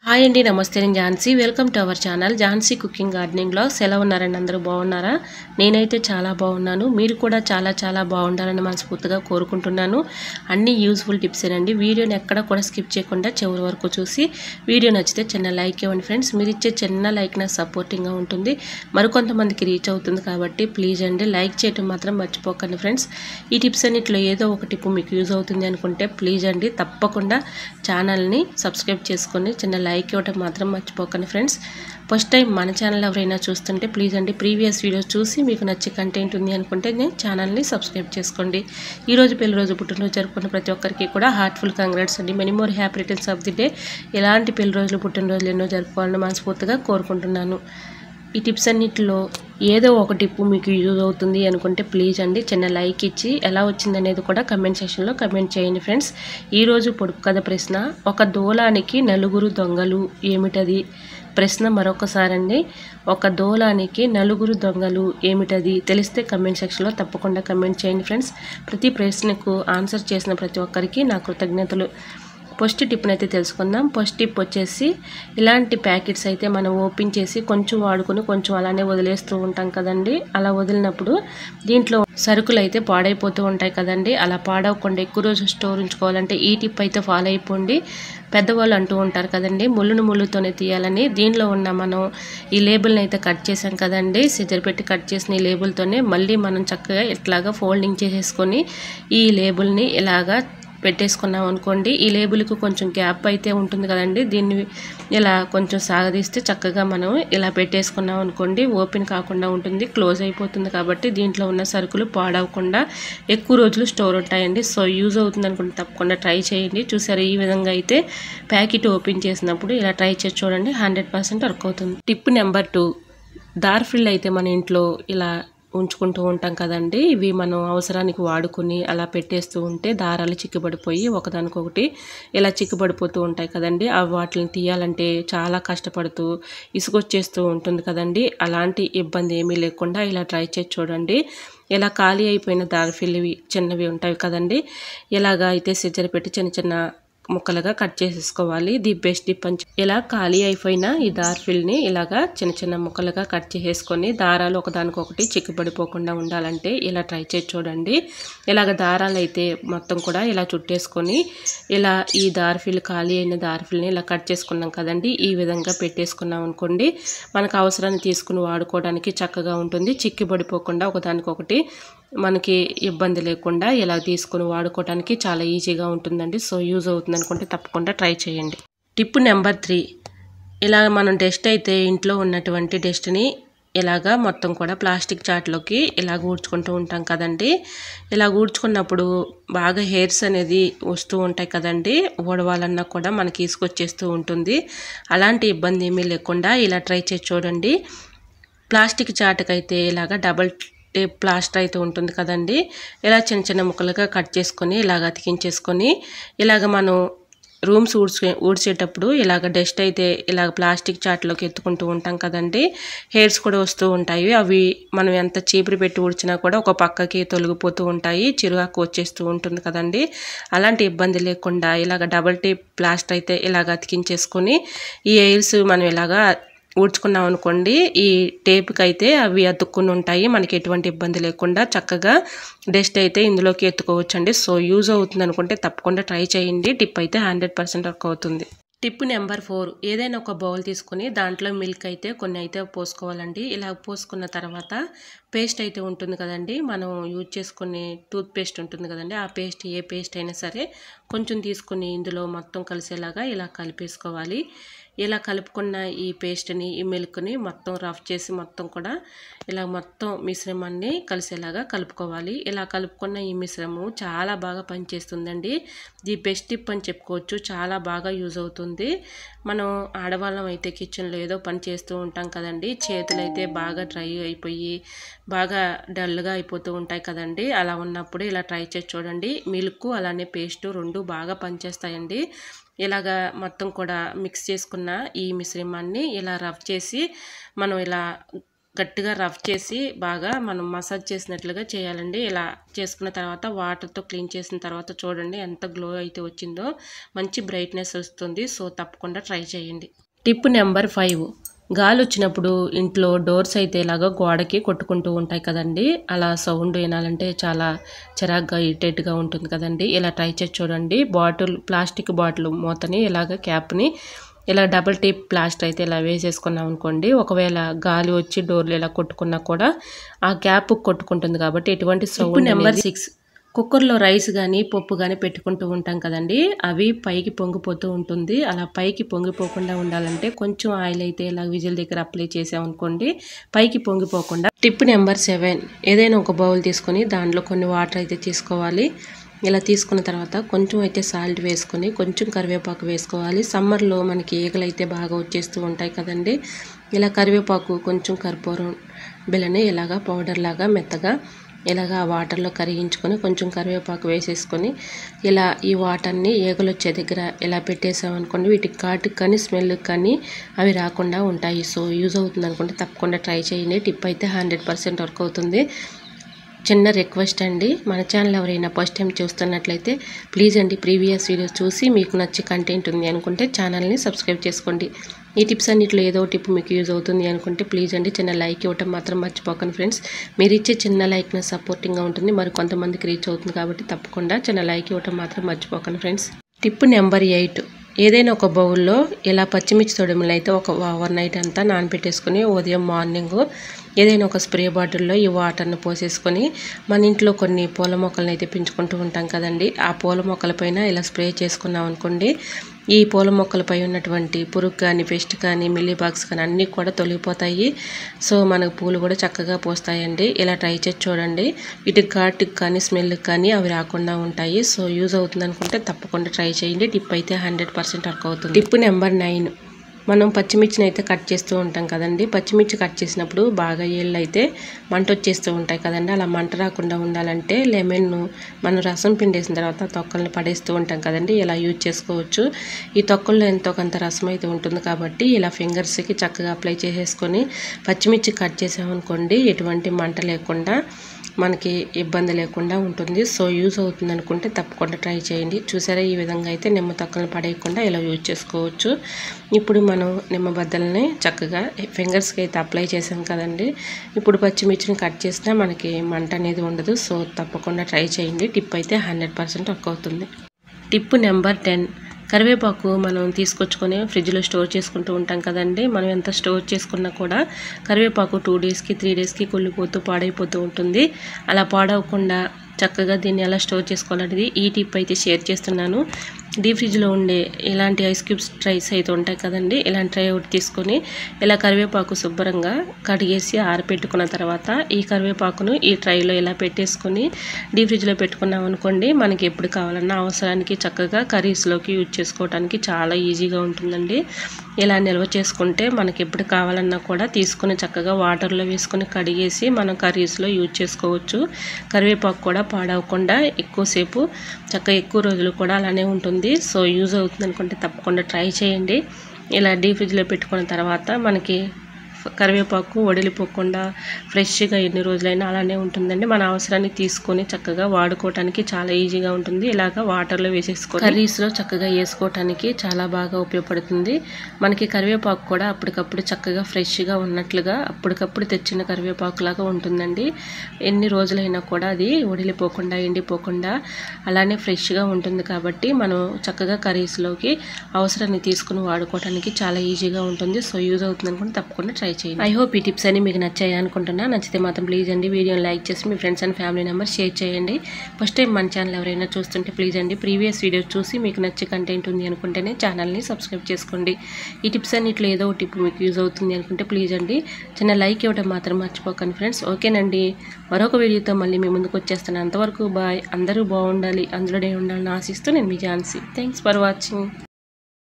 hi అండి నమస్తే నేను Jhansi welcome to our channel Jhansi cooking gardening blogs ఎలా ఉన్నారండి అందరూ బాగున్నారా నేనైతే చాలా బాగున్నాను మీరు కూడా చాలా చాలా బాగుండాలని మనస్ఫూర్తిగా కోరుకుంటున్నాను అన్ని యూస్ఫుల్ టిప్స్ ఏనండి వీడియోని ఎక్కడ కూడా స్కిప్ చేయకుండా చివరి వరకు చూసి వీడియో నచ్చితే చిన్న లైక్ ఇవ్వండి ఫ్రెండ్స్ మీరు ఇచ్చే చిన్న లైక్ నాకు సపోర్టింగ్గా ఉంటుంది మరికొంతమందికి రీచ్ అవుతుంది కాబట్టి ప్లీజ్ అండి లైక్ చేయడం మాత్రం మర్చిపోకండి ఫ్రెండ్స్ ఈ టిప్స్ అన్నిట్లో ఏదో ఒక టిప్ మీకు యూజ్ అవుతుంది అనుకుంటే ప్లీజ్ అండి తప్పకుండా ఛానల్ని సబ్స్క్రైబ్ చేసుకొని చిన్న లైక్ ఇవ్వడం మాత్రం మర్చిపోకండి ఫ్రెండ్స్ ఫస్ట్ టైం మన ఛానల్ ఎవరైనా చూస్తుంటే ప్లీజ్ అండి ప్రీవియస్ వీడియోస్ చూసి మీకు నచ్చే కంటెంట్ ఉంది అనుకుంటే నేను ఛానల్ని సబ్స్క్రైబ్ చేసుకోండి ఈరోజు పెళ్లి రోజు పుట్టినరోజు జరుపుకున్న ప్రతి ఒక్కరికి కూడా హార్ట్ఫుల్ కంగ్రాట్స్ అండి many more happy returns of the day ఎలాంటి పెళ్లి రోజులు పుట్టినరోజులు ఎన్నో జరుపుకోవాలని మనస్ఫూర్తిగా కోరుకుంటున్నాను ఈ టిప్స్ అన్నిటిలో ఏదో ఒక టిప్ మీకు యూజ్ అవుతుంది అనుకుంటే ప్లీజ్ అండి చిన్న లైక్ ఇచ్చి ఎలా వచ్చింది అనేది కూడా కమెంట్ సెక్షన్లో కమెంట్ చేయండి ఫ్రెండ్స్ ఈరోజు పొడుపు కథ ప్రశ్న ఒక దూలానికి నలుగురు దొంగలు ఏమిటది ప్రశ్న మరొకసారి అండి ఒక దూలానికి నలుగురు దొంగలు ఏమిటది తెలిస్తే కమెంట్ సెక్షన్లో తప్పకుండా కమెంట్ చేయండి ఫ్రెండ్స్ ప్రతి ప్రశ్నకు ఆన్సర్ చేసిన ప్రతి ఒక్కరికి నా కృతజ్ఞతలు ఫస్ట్ టిప్ని అయితే తెలుసుకుందాం ఫస్ట్ టిప్ వచ్చేసి ఇలాంటి ప్యాకెట్స్ అయితే మనం ఓపెన్ చేసి కొంచెం వాడుకొని కొంచెం అలానే వదిలేస్తూ ఉంటాం కదండి అలా వదిలినప్పుడు దీంట్లో సరుకులు అయితే పాడైపోతూ ఉంటాయి కదండి అలా పాడవకుండా ఎక్కువ రోజు స్టోర్ ఉంచుకోవాలంటే ఈ టిప్ అయితే ఫాలో అయిపోండి పెద్దవాళ్ళు అంటూ ఉంటారు కదండి ముళ్ళును ముళ్ళుతోనే తీయాలని దీనిలో ఉన్న మనం ఈ లేబుల్ని అయితే కట్ చేసాం కదండి సిజర్ పెట్టి కట్ చేసిన ఈ లేబుల్తోనే మళ్ళీ మనం చక్కగా ఇట్లాగా ఫోల్డింగ్ చేసేసుకొని ఈ లేబుల్ని ఇలాగా పెట్టేసుకున్నాం అనుకోండి ఈ లేబుల్కి కొంచెం గ్యాప్ అయితే ఉంటుంది కదండి దీన్ని ఇలా కొంచెం సాగదీస్తే చక్కగా మనం ఇలా పెట్టేసుకున్నాం అనుకోండి ఓపెన్ కాకుండా ఉంటుంది క్లోజ్ అయిపోతుంది కాబట్టి దీంట్లో ఉన్న సరుకులు పాడవకుండా ఎక్కువ రోజులు స్టోర్ ఉంటాయండి సో యూజ్ అవుతుంది అనుకుంటే తప్పకుండా ట్రై చేయండి చూసారు ఈ విధంగా అయితే ప్యాకెట్ ఓపెన్ చేసినప్పుడు ఇలా ట్రై చేసి చూడండి హండ్రెడ్ పర్సెంట్ వర్క్ అవుతుంది టిప్ నెంబర్ టూ దార్ఫిల్ అయితే మన ఇంట్లో ఇలా ఉంచుకుంటూ ఉంటాం కదండి ఇవి మనం అవసరానికి వాడుకుని అలా పెట్టేస్తూ ఉంటే దారాలు చిక్కుబడిపోయి ఒకదానికొకటి ఇలా చిక్కుబడిపోతూ ఉంటాయి కదండి అవి వాటిని తీయాలంటే చాలా కష్టపడుతూ ఇసుకొచ్చేస్తూ ఉంటుంది కదండి అలాంటి ఇబ్బంది ఏమీ లేకుండా ఇలా ట్రై చేసి చూడండి ఇలా ఖాళీ అయిపోయిన దారిఫిల్లివి చిన్నవి ఉంటాయి కదండి ఇలాగా అయితే సిజ్జర పెట్టి చిన్న చిన్న ముక్కలుగా కట్ చేసేసుకోవాలి ది బెస్ట్ డిప్ అని చెప్- ఇలా ఖాళీ అయిపోయిన ఈ దార్ఫిల్ని ఇలాగా చిన్న చిన్న ముక్కలుగా కట్ చేసేసుకొని దారాలు ఒకదానికొకటి చిక్కుపడిపోకుండా ఉండాలంటే ఇలా ట్రై చేసి చూడండి ఇలాగ దారాలు అయితే మొత్తం కూడా ఇలా చుట్టేసుకొని ఇలా ఈ దార్ఫిల్ ఖాళీ అయిన దార్ఫిల్ని ఇలా కట్ చేసుకున్నాం కదండి ఈ విధంగా పెట్టేసుకున్నాం అనుకోండి మనకు అవసరాన్ని తీసుకుని వాడుకోవడానికి చక్కగా ఉంటుంది చిక్కిపడిపోకుండా ఒకదానికొకటి మనకి ఇబ్బంది లేకుండా ఇలా తీసుకుని వాడుకోవడానికి చాలా ఈజీగా ఉంటుందండి సో యూజ్ అవుతుంది అనుకుంటే తప్పకుండా ట్రై చేయండి టిప్ నెంబర్ త్రీ ఇలా మనం డస్ట్ అయితే ఇంట్లో ఉన్నటువంటి డస్ట్ని ఇలాగా మొత్తం కూడా ప్లాస్టిక్ చాట్లోకి ఇలా ఊడ్చుకుంటూ ఉంటాం కదండి ఇలా ఊడ్చుకున్నప్పుడు బాగా హెయిర్స్ అనేది వస్తూ ఉంటాయి కదండి ఊడవాలన్నా కూడా మనకి తీసుకొచ్చేస్తూ ఉంటుంది అలాంటి ఇబ్బంది ఏమీ లేకుండా ఇలా ట్రై చేసి చూడండి ప్లాస్టిక్ చాటుకైతే ఇలాగ డబల్ టేప్ ప్లాస్టర్ అయితే ఉంటుంది కదండి ఇలా చిన్న చిన్న ముక్కలుగా కట్ చేసుకొని ఇలాగ అతికించేసుకొని ఇలాగ మనం రూమ్స్ ఊడ్చే ఊడ్చేటప్పుడు ఇలాగ డస్ట్ అయితే ఇలాగ ప్లాస్టిక్ చాట్లోకి ఎత్తుకుంటూ ఉంటాం కదండి హెయిర్స్ కూడా వస్తూ ఉంటాయి అవి మనం ఎంత చీపురు పెట్టి ఊడ్చినా కూడా ఒక పక్కకి తొలగిపోతూ ఉంటాయి చిరుగాకు వచ్చేస్తూ ఉంటుంది కదండి అలాంటి ఇబ్బంది లేకుండా ఇలాగ డబల్ టేప్ ప్లాస్టర్ అయితే ఇలాగ అతికించేసుకొని ఈ హెయిర్స్ మనం ఇలాగా ఊడ్చుకున్నాం అనుకోండి ఈ టేప్కి అయితే అవి అతుక్కుని ఉంటాయి మనకి ఎటువంటి ఇబ్బంది లేకుండా చక్కగా డస్ట్ అయితే ఇందులోకి ఎత్తుకోవచ్చండి సో యూజ్ అవుతుంది అనుకుంటే తప్పకుండా ట్రై చేయండి టిప్ అయితే హండ్రెడ్ పర్సెంట్ వర్క్ అవుతుంది టిప్ నెంబర్ ఫోర్ ఏదైనా ఒక బౌల్ తీసుకొని దాంట్లో మిల్క్ అయితే కొన్ని అయితే పోసుకోవాలండి ఇలా పోసుకున్న తర్వాత పేస్ట్ అయితే ఉంటుంది కదండి మనం యూజ్ చేసుకునే టూత్ పేస్ట్ ఉంటుంది కదండి ఆ పేస్ట్ ఏ పేస్ట్ అయినా సరే కొంచెం తీసుకుని ఇందులో మొత్తం కలిసేలాగా ఇలా కలిపేసుకోవాలి ఇలా కలుపుకున్న ఈ పేస్ట్ని ఈ మిల్క్ని మొత్తం రఫ్ చేసి మొత్తం కూడా ఇలా మొత్తం మిశ్రమాన్ని కలిసేలాగా కలుపుకోవాలి ఇలా కలుపుకున్న ఈ మిశ్రమం చాలా బాగా పనిచేస్తుందండి ది బెస్ట్ టిప్ అని చెప్పుకోవచ్చు చాలా బాగా యూజ్ అవుతుంది మనం ఆడవాళ్ళం అయితే కిచెన్లో ఏదో పని చేస్తూ ఉంటాం కదండి చేతులు అయితే బాగా డ్రై అయిపోయి బాగా డల్గా అయిపోతూ ఉంటాయి కదండి అలా ఉన్నప్పుడు ఇలా ట్రై చేసి చూడండి మిల్క్ అలానే పేస్ట్ రెండు బాగా పనిచేస్తాయండి ఇలాగా మొత్తం కూడా మిక్స్ చేసుకున్న ఈ మిశ్రమాన్ని ఇలా రబ్ చేసి మనం ఇలా గట్టిగా రఫ్ చేసి బాగా మనం మసాజ్ చేసినట్లుగా చేయాలండి ఇలా చేసుకున్న తర్వాత వాటర్తో క్లీన్ చేసిన తర్వాత చూడండి ఎంత గ్లో అయితే వచ్చిందో మంచి బ్రైట్నెస్ వస్తుంది సో తప్పకుండా ట్రై చేయండి టిప్ నెంబర్ ఫైవ్ గాలి వచ్చినప్పుడు ఇంట్లో డోర్స్ అయితే ఇలాగ గోడకి కొట్టుకుంటూ ఉంటాయి కదండి అలా సౌండ్ వినాలంటే చాలా చిరాగ్గా ఇరిటేట్గా ఉంటుంది కదండి ఇలా ట్రై చేసి చూడండి బాటిల్ ప్లాస్టిక్ బాటిల్ మూతని ఇలాగ క్యాప్ని ఇలా డబుల్ టేప్ ప్లాస్టర్ అయితే ఇలా వేసేసుకున్నాం అనుకోండి ఒకవేళ గాలి వచ్చి డోర్లు ఇలా కొట్టుకున్నా కూడా ఆ క్యాప్ కొట్టుకుంటుంది కాబట్టి ఎటువంటి సౌండ్ నెంబర్ సిక్స్ కుక్కర్లో రైస్ కానీ పప్పు కానీ పెట్టుకుంటూ ఉంటాం కదండి అవి పైకి పొంగిపోతూ ఉంటుంది అలా పైకి పొంగిపోకుండా ఉండాలంటే కొంచెం ఆయిల్ అయితే ఇలా విజిల్ దగ్గర అప్లై చేసామనుకోండి పైకి పొంగిపోకుండా టిప్ నెంబర్ సెవెన్ ఏదైనా ఒక బౌల్ తీసుకొని దాంట్లో కొన్ని వాటర్ అయితే తీసుకోవాలి ఇలా తీసుకున్న తర్వాత కొంచెం అయితే సాల్ట్ వేసుకొని కొంచెం కరివేపాకు వేసుకోవాలి సమ్మర్లో మనకి ఈగలు అయితే బాగా వచ్చేస్తూ ఉంటాయి కదండి ఇలా కరివేపాకు కొంచెం కర్పూరం బిల్లని ఇలాగా పౌడర్ లాగా మెత్తగా ఇలాగ ఆ వాటర్లో కరిగించుకొని కొంచెం కరివేపాకు వేసేసుకొని ఇలా ఈ వాటర్ని ఏగలు వచ్చే దగ్గర ఇలా పెట్టేసామనుకోండి వీటికి ఘాటుకి కానీ స్మెల్కి కానీ అవి రాకుండా ఉంటాయి సో యూజ్ అవుతుంది అనుకుంటే తప్పకుండా ట్రై చేయండి టిప్ అయితే హండ్రెడ్ పర్సెంట్ వర్క్ అవుతుంది చిన్న రిక్వెస్ట్ అండి మన ఛానల్ ఎవరైనా ఫస్ట్ టైం చూస్తున్నట్లయితే ప్లీజ్ అండి ప్రీవియస్ వీడియోస్ చూసి మీకు నచ్చే కంటెంట్ ఉంది అనుకుంటే ఛానల్ని సబ్స్క్రైబ్ చేసుకోండి ఈ టిప్స్ అన్నిట్లో ఏదో టిప్ మీకు యూజ్ అవుతుంది అనుకుంటే ప్లీజ్ అండి చిన్న లైక్ ఇవ్వటం మాత్రం మర్చిపోకండి ఫ్రెండ్స్ మీరు ఇచ్చే చిన్న లైక్ నా సపోర్టింగ్గా ఉంటుంది మరి కొంతమందికి రీచ్ అవుతుంది కాబట్టి తప్పకుండా చిన్న లైక్ ఇవ్వటం మాత్రం మర్చిపోకండి ఫ్రెండ్స్ టిప్ నెంబర్ ఎయిట్ ఏదైనా ఒక బౌల్లో ఇలా పచ్చిమిర్చి తొడిమలు అయితే ఒక ఓవర్ నైట్ అంతా నానబెట్టేసుకొని ఉదయం మార్నింగ్ ఏదైనా ఒక స్ప్రే బాటిల్లో ఈ వాటర్ని పోసేసుకొని మన ఇంట్లో కొన్ని పూల మొక్కలను అయితే పెంచుకుంటూ ఉంటాం కదండి ఆ పూల మొక్కలపైన ఇలా స్ప్రే చేసుకున్నాం అనుకోండి ఈ పూల మొక్కలపై ఉన్నటువంటి పురుగు కానీ పెస్ట్ కానీ మిల్లీ బాగ్స్ కానీ అన్నీ కూడా తొలగిపోతాయి సో మనకు పూలు కూడా చక్కగా పోస్తాయండి ఇలా ట్రై చేసి చూడండి వీటికి ఘాటుకి కానీ స్మెల్కి కానీ అవి రాకుండా ఉంటాయి సో యూజ్ అవుతుంది అనుకుంటే తప్పకుండా ట్రై చేయండి టిప్ అయితే హండ్రెడ్ పర్సెంట్ వర్క్ అవుతుంది టిప్ నెంబర్ నైన్ మనం పచ్చిమిర్చిని అయితే కట్ చేస్తూ ఉంటాం కదండి పచ్చిమిర్చి కట్ చేసినప్పుడు బాగా ఏళ్ళు అయితే మంట వచ్చేస్తూ ఉంటాయి కదండి అలా మంట రాకుండా ఉండాలంటే లెమన్ మనం రసం పిండేసిన తర్వాత తొక్కల్ని పడేస్తూ ఉంటాం కదండి ఇలా యూజ్ చేసుకోవచ్చు ఈ తొక్కల్లో ఎంతో కొంత రసం అయితే ఉంటుంది కాబట్టి ఇలా ఫింగర్స్కి చక్కగా అప్లై చేసేసుకొని పచ్చిమిర్చి కట్ చేసామనుకోండి ఎటువంటి మంట లేకుండా మనకి ఇబ్బంది లేకుండా ఉంటుంది సో యూజ్ అవుతుంది అనుకుంటే తప్పకుండా ట్రై చేయండి చూసారా ఈ విధంగా అయితే నిమ్మ తొక్కలను పడేయకుండా ఇలా యూజ్ చేసుకోవచ్చు ఇప్పుడు మనం నిమ్మ బద్దలని చక్కగా ఫింగర్స్కి అయితే అప్లై చేసాం కదండి ఇప్పుడు పచ్చిమిర్చిని కట్ చేసినా మనకి మంట అనేది ఉండదు సో తప్పకుండా ట్రై చేయండి టిప్ అయితే హండ్రెడ్ పర్సెంట్ వర్క్ అవుతుంది టిప్ నెంబర్ టెన్ కరివేపాకు మనం తీసుకొచ్చుకొని ఫ్రిడ్జ్లో స్టోర్ చేసుకుంటూ ఉంటాం కదండి మనం ఎంత స్టోర్ చేసుకున్నా కూడా కరివేపాకు టూ డేస్కి త్రీ డేస్కి కుళ్ళిపోతూ పాడైపోతూ ఉంటుంది అలా పాడవకుండా చక్కగా దీన్ని ఎలా స్టోర్ చేసుకోవాలనేది ఈ టిప్ అయితే షేర్ చేస్తున్నాను డీప్ ఫ్రిడ్జ్లో ఉండే ఇలాంటి ఐస్ క్యూబ్స్ ట్రైస్ అయితే ఉంటాయి కదండి ఇలాంటి ట్రై ఒకటి తీసుకొని ఇలా కరివేపాకు శుభ్రంగా కడిగేసి ఆరబెట్టుకున్న తర్వాత ఈ కరివేపాకును ఈ ట్రైలో ఇలా పెట్టేసుకొని డీప్ ఫ్రిడ్జ్లో పెట్టుకున్నాం అనుకోండి మనకి ఎప్పుడు కావాలన్నా అవసరానికి చక్కగా కర్రీస్లోకి యూజ్ చేసుకోవడానికి చాలా ఈజీగా ఉంటుందండి ఇలా నిల్వ చేసుకుంటే మనకి ఎప్పుడు కావాలన్నా కూడా తీసుకొని చక్కగా వాటర్లో వేసుకొని కడిగేసి మనం కర్రీస్లో యూజ్ చేసుకోవచ్చు కరివేపాకు కూడా పాడవకుండా ఎక్కువసేపు చక్కగా ఎక్కువ రోజులు కూడా అలానే ఉంటుంది సో యూజ్ అవుతుంది అనుకుంటే తప్పకుండా ట్రై చేయండి ఇలా డీప్ ఫ్రిడ్జ్లో పెట్టుకున్న తర్వాత మనకి కరివేపాకు వడిలిపోకుండా ఫ్రెష్గా ఎన్ని రోజులైనా అలానే ఉంటుందండి మన అవసరాన్ని తీసుకొని చక్కగా వాడుకోవటానికి చాలా ఈజీగా ఉంటుంది ఇలాగ వాటర్లో వేసేసుకొని కర్రీస్లో చక్కగా వేసుకోవటానికి చాలా బాగా ఉపయోగపడుతుంది మనకి కరివేపాకు కూడా అప్పటికప్పుడు చక్కగా ఫ్రెష్గా ఉన్నట్లుగా అప్పటికప్పుడు తెచ్చిన కరివేపాకు లాగా ఉంటుందండి ఎన్ని రోజులైనా కూడా అది వడిలిపోకుండా ఎండిపోకుండా అలానే ఫ్రెష్గా ఉంటుంది కాబట్టి మనం చక్కగా కర్రీస్లోకి అవసరాన్ని తీసుకుని వాడుకోవడానికి చాలా ఈజీగా ఉంటుంది సో యూజ్ అవుతుంది అనుకుంటే తప్పకుండా ట్రై చేయండి ఐ హోప్ ఈ టిప్స్ అన్ని మీకు నచ్చాయి అనుకుంటున్నా నచ్చితే మాత్రం ప్లీజ్ అండి వీడియోని లైక్ చేసి మీ friends and family members share చేయండి ఫస్ట్ టైం మన ఛానల్ ఎవరైనా చూస్తుంటే ప్లీజ్ అండి ప్రీవియస్ వీడియోస్ చూసి మీకు నచ్చే కంటెంట్ ఉంది అనుకుంటేనే ఛానల్ని సబ్స్క్రైబ్ చేసుకోండి ఈ టిప్స్ అన్నిట్లో ఏదో ఒక టిప్ మీకు యూజ్ అవుతుంది అనుకుంటే ప్లీజ్ అండి చిన్న లైక్ ఇవ్వడం మాత్రం మర్చిపోకండి ఫ్రెండ్స్ ఓకేనండి మరొక వీడియోతో మళ్ళీ మీ ముందుకు వచ్చేస్తాను అంతవరకు బాయ్ అందరూ బాగుండాలి అందులోనే ఉండాలని ఆశిస్తూ నేను మీ ఝాన్సీ థ్యాంక్స్ ఫర్ వాచింగ్